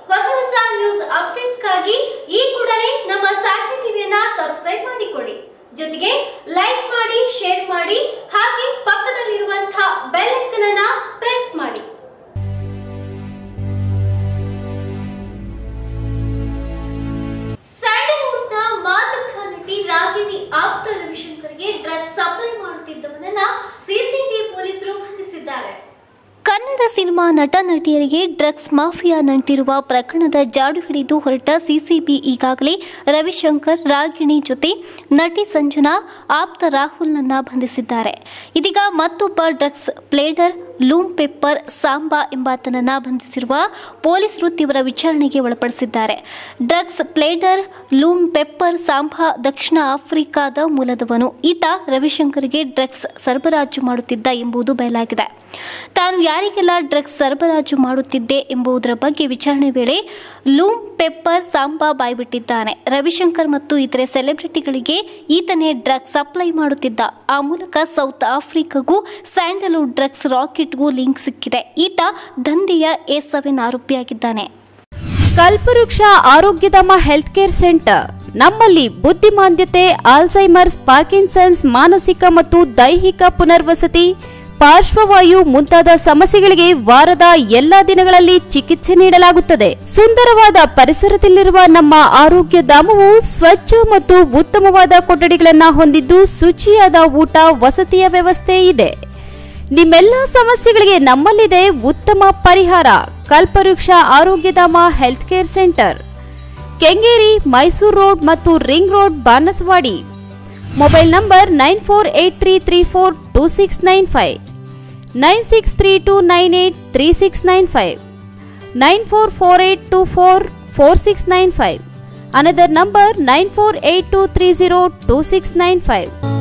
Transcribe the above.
ಹೊಸ ಹೊಸ ನ್ಯೂಸ್ ಅಪ್ಡೇಟ್ಸ್ಗಾಗಿ ಈ ಕೂಡಲೇ ನಮ್ಮ ಸಾಕ್ಷಿ ಟಿವಿಯನ್ನ ಸಬ್ಸ್ಕ್ರೈಬ್ ಮಾಡಿಕೊಳ್ಳಿ ಜೊತೆಗೆ ಲೈಕ್ ಮಾಡಿ ಶೇರ್ ಮಾಡಿ ಹಾಗೆ ಪಕ್ಕದಲ್ಲಿರುವಂತಹ ಬೆಲ್ ಐಕನ್ ಅನ್ನ ಪ್ರೆಸ್ ಮಾಡಿ ಸ್ಯಾಂಡಲ್ವುಡ್ನ ಮಾದಕ ನಟಿ ರಾಗಿಣಿ ಆಪ್ತ ರವಿಶಂಕರ್ಗೆ ಡ್ರಗ್ಸ್ ಸಪ್ಲೈ ಮಾಡುತ್ತಿದ್ದವನನ್ನ ಸಿಸಿಬಿ ಪೊಲೀಸರು ಬಂಧಿಸಿದ್ದಾರೆ ಕನ್ನಡ ಸಿನಿಮಾ ನಟ ನಟಿಯರಿಗೆ ಡ್ರಗ್ಸ್ ಮಾಫಿಯಾ ನಂಟಿರುವ ಪ್ರಕರಣದ ಜಾಡು ಹಿಡಿದು ಹೊರಟ ಸಿಸಿಬಿ ಈಗಾಗಲೇ ರವಿಶಂಕರ್ ರಾಗಿಣಿ ಜೊತೆ ನಟಿ ಸಂಜನಾ ಆಪ್ತ ರಾಹುಲ್ನನ್ನ ಬಂಧಿಸಿದ್ದಾರೆ ಇದೀಗ ಮತ್ತೊಬ್ಬ drugs peddler Loom Pepper Samba ಎಂಬಾತನನ್ನ ಬಂಧಿಸಿರುವ ಪೊಲೀಸರು ತೀವ್ರ ವಿಚಾರಣೆಗೆ ಒಳಪಡಿಸಿದ್ದಾರೆ drugs peddler Loom Pepper Samba ದಕ್ಷಿಣ ಆಫ್ರಿಕಾದ ಮೂಲದವನು ಈತ ರವಿಶಂಕರ್ಗೆ ಡ್ರಗ್ಸ್ ಸರಬರಾಜು ಮಾಡುತ್ತಿದ್ದ ಎಂಬುದು ಬಯಲಾಗಿದೆ ತಾನು ಯಾರಿಗೆಲ್ಲ ಡ್ರಗ್ಸ್ ಸರಬರಾಜು ಮಾಡುತ್ತಿದ್ದೆ ಎಂಬುದರ ಬಗ್ಗೆ ವಿಚಾರಣೆ ವೇಳೆ ಲೂಮ್ ಪೆಪ್ಪರ್ ಸಾಂಬಾ ಬಾಯ್ಬಿಟ್ಟಿದ್ದಾನೆ ರವಿಶಂಕರ್ ಮತ್ತು ಇತರೆ ಸೆಲೆಬ್ರಿಟಿಗಳಿಗೆ ಈತನೇ ಡ್ರಗ್ಸ್ ಸಪ್ಲೈ ಮಾಡುತ್ತಿದ್ದ ಆ ಮೂಲಕ ಸೌತ್ ಆಫ್ರಿಕಾಗೂ ಸ್ಯಾಂಡಲ್ವುಡ್ ಡ್ರಗ್ಸ್ ರಾಕೆಟ್ಗೂ ಲಿಂಕ್ ಸಿಕ್ಕಿದೆ ಈತ ದಂಧೆಯ ಎ ಸೆವೆನ್ ಆರೋಪಿಯಾಗಿದ್ದಾನೆ ಕಲ್ಪವೃಕ್ಷ ಆರೋಗ್ಯಧಾಮ ಹೆಲ್ತ್ ಕೇರ್ ಸೆಂಟರ್ ನಮ್ಮಲ್ಲಿ ಬುದ್ಧಿಮಾಂದ್ಯತೆ ಆಲ್ಝೈಮರ್ಸ್ ಪಾರ್ಕಿನ್ಸನ್ಸ್ ಮಾನಸಿಕ ಮತ್ತು ದೈಹಿಕ ಪುನರ್ವಸತಿ ಪಾರ್ಶ್ವವಾಯು ಮುಂತಾದ ಸಮಸ್ಯೆಗಳಿಗೆ ವಾರದ ಎಲ್ಲಾ ದಿನಗಳಲ್ಲಿ ಚಿಕಿತ್ಸೆ ನೀಡಲಾಗುತ್ತದೆ ಸುಂದರವಾದ ಪರಿಸರದಲ್ಲಿರುವ ನಮ್ಮ ಆರೋಗ್ಯ ಧಾಮವು ಸ್ವಚ್ಛ ಮತ್ತು ಉತ್ತಮವಾದ ಕೊಠಡಿಗಳನ್ನು ಹೊಂದಿದ್ದು ಶುಚಿಯಾದ ಊಟ ವಸತಿಯ ವ್ಯವಸ್ಥೆ ಇದೆ ನಿಮ್ಮೆಲ್ಲ ಸಮಸ್ಯೆಗಳಿಗೆ ನಮ್ಮಲ್ಲಿದೆ ಉತ್ತಮ ಪರಿಹಾರ Kalpavriksha Arogyadhama health care centre Kengeri Mysuru road ಮತ್ತು ring road Banasawadi mobile number nine four eight three three four two six nine five nine six three two nine eight three six nine five nine four four eight two four four six nine five another number nine four eight two three zero two six nine five